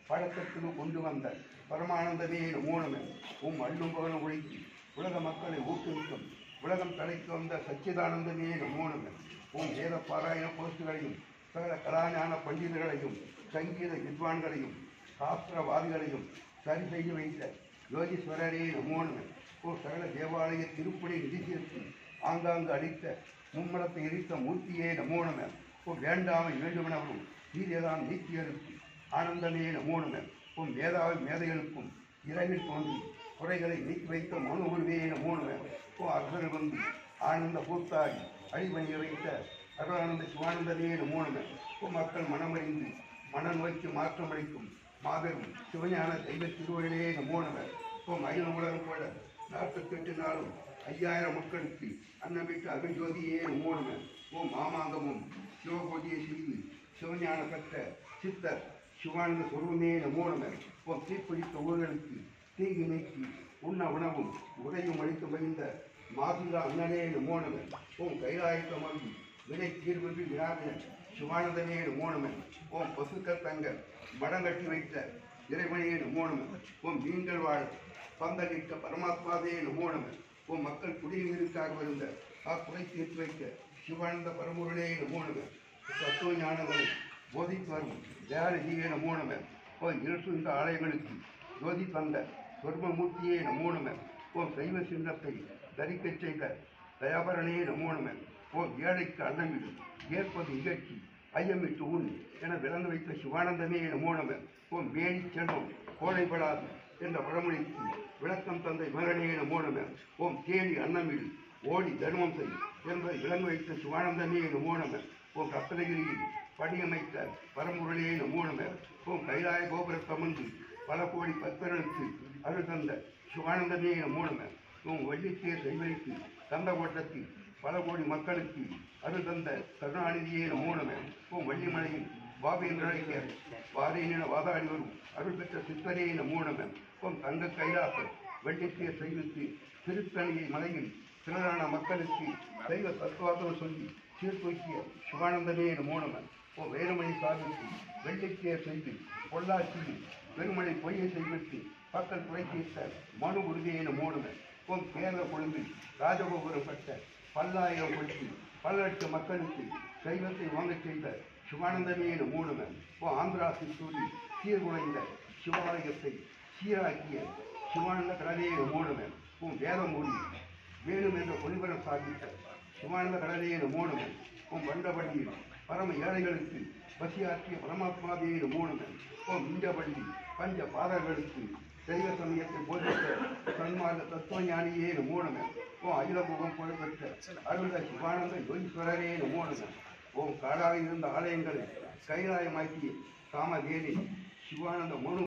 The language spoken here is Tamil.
பழக்கத்துக்கு கொண்டு வந்த பரமானந்தமே மூலமே உம் அள்ளும் பகலும் ஒழித்து உலக மக்களை ஊக்குவிக்கும் உலகம் தலைக்கு வந்த சச்சிதானந்தமே மூலமே உம் வேத பாராயண கோஷ்டிகளையும் சகல கலாஞான பண்டிதர்களையும் சங்கீத வித்வான்களையும் சாஸ்திரவாதிகளையும் சரி செய்து வைத்த யோகீஸ்வரரே நமோனமே ஓ சகல தேவாலய திருப்பணி நிதி சேர்த்து ஆங்காங்கு அளித்த மும்மரத்தை எரித்த மூர்த்தியே நமோனமே ஓ வேண்டாமை வேண்டுமெனவும் நீதியதான் நீக்கியருக்கு ஆனந்தமே நமோனமே உம் மேதாவை மேதைகளுக்கும் இறைவில் தோன்றி குறைகளை நீக்கி வைத்த மனோகுருவே நமோனமே ஓ அர்த்தர் வந்து ஆனந்த பூத்தாடி அடிபணிய வைத்த அருளானந்த சிவானந்தனே நமோனமே ஓ மக்கள் மனமறிந்து மனநோய்க்கு மாற்றமளிக்கும் மாபெரும் சிவஞான தெய்வ திருவழிலே நமோனவர் ஓம் அகில உலகம் போல நாற்பத்தெட்டு நாளும் ஐயாயிரம் மக்களுக்கு அன்னமிட்டு அபிஜோதியே நமோனவர் ஓம் மாமாங்கமும் சிவபூஜையை செய்து சிவஞான பெற்ற சித்தர் சிவானந்த சொருவமே நமோனவர் ஓம் தீப்பிடித்த ஊர்களுக்கு தீங்கு நீக்கி உண்ண உணவும் உடையும் அளித்து மகிழ்ந்த மாதுங்கா அண்ணனே நமோனவர் ஓம் கைலாயத்தமர்ந்து வினை தீர்வென்று வினாவினர் சிவானந்தனே நமோனவன் ஓம் பசுக்கள் தங்கள் மடங்கட்டி வைத்த இறைவனே நமோனவன் ஓம் நீங்கள் வாழ பந்தளித்த பரமாத்மாவே நமோனவன் ஓம் மக்கள் குடிநீருக்காக இருந்த அக்குறை தீர்த்து வைத்த சிவானந்த பரமுருளே நமோனவன் தத்துவ ஞானங்களை போதித்து வரும் தயாரஜியே நமோனவன் ஓம் இருசு இந்த ஆலயங்களுக்கு ஜோதி தந்த சொர்மமூர்த்தியே நமோனவன் ஓம் சைவ சின்னத்தை தரிக்கச் செய்த தயாபரனே நமோனவன் ஓ ஏழைக்கு அன்னமிடு ஏற்பது இகழ்ச்சி ஐயமிட்டு உன் என விளந்து வைத்த சிவானந்தமே நமோனவன் ஓ மேனி செல்வம் கோடைப்படாது என்ற பழமொழிக்கு விளக்கம் தந்தை மகனே நமோனவன் ஓம் தேடி அன்னமிடு ஓடி தர்மம் செய் என்பதை விளங்க வைத்த சிவானந்தமே நமோனவன் ஓம் ரத்னகிரியில் படியமைத்த பரம்பொருளே நமோனவன் ஓம் கைலாய கோபுரத்தமர்ந்து பல கோடி பக்தர்களுக்கு அருள் தந்த சிவானந்தமே நமோனவன் உன் வள்ளித்தேர் செய்வதற்கு தந்த ஓட்டத்தில் பல கோடி மக்களுக்கு அருள் தந்த கருணாநிதியே நமோனவன் உன் வள்ளிமலையில் பாபேந்திரனைக்கர் வாரேன வாதாடி வரும் அருள் பெற்ற சித்தரே நமோனவன் உன் தங்க கைலாசர் வெள்ளித்தேர் செய்வித்து திருத்தணியை மலையில் திரளான மக்களுக்கு தெய்வ தத்துவாதம் சொல்லி சீர்தூக்கிய சிவானந்தனே நமோனவன் ஓ வேலுமணி சாதித்து வெள்ளித்தேர் செய்து பொள்ளாச்சியில் பெருமழை பொய்யை செய்வித்து மக்கள் குறை தீர்த்த மனு உறுதியை மூடுவர் உன் கேரள கொழுந்து ராஜகோபுரம் பட்ட பல்லாயிரம் கொடுத்து பல லட்சம் மக்களுக்கு சைவத்தை வாங்கச் செய்த சிவானந்தமே மூடுவர் ஓ ஆந்திரா சித்தூரி சீர்குலைந்த சிவாலயத்தை சீராக்கிய சிவானந்த கடலே மூடுவர் உன் வேதமூடி வேணும் என்ற ஒளிபரம் சாதித்த சிவானந்த கடலே மூடுவர் உன் வண்டபள்ளியில் பரம ஏழைகளுக்கு பசியாற்றிய பரமாத்மாவே மூணுவன் ஓ மிஞ்சபள்ளி பஞ்ச பாதர்களுக்கு தெய்வ சமயத்தை போதித்த சன்மார்க்க தத்துவஞானியே மூணுவன் ஓ அகிலமுகம் புகழ்பெற்ற அருள்த சிவானந்த யோகீஸ்வரரே மூணுவன் ஓம் காடாக இருந்த ஆலயங்களை கைலாயமாக்கிய காமதேனி சிவானந்த மனு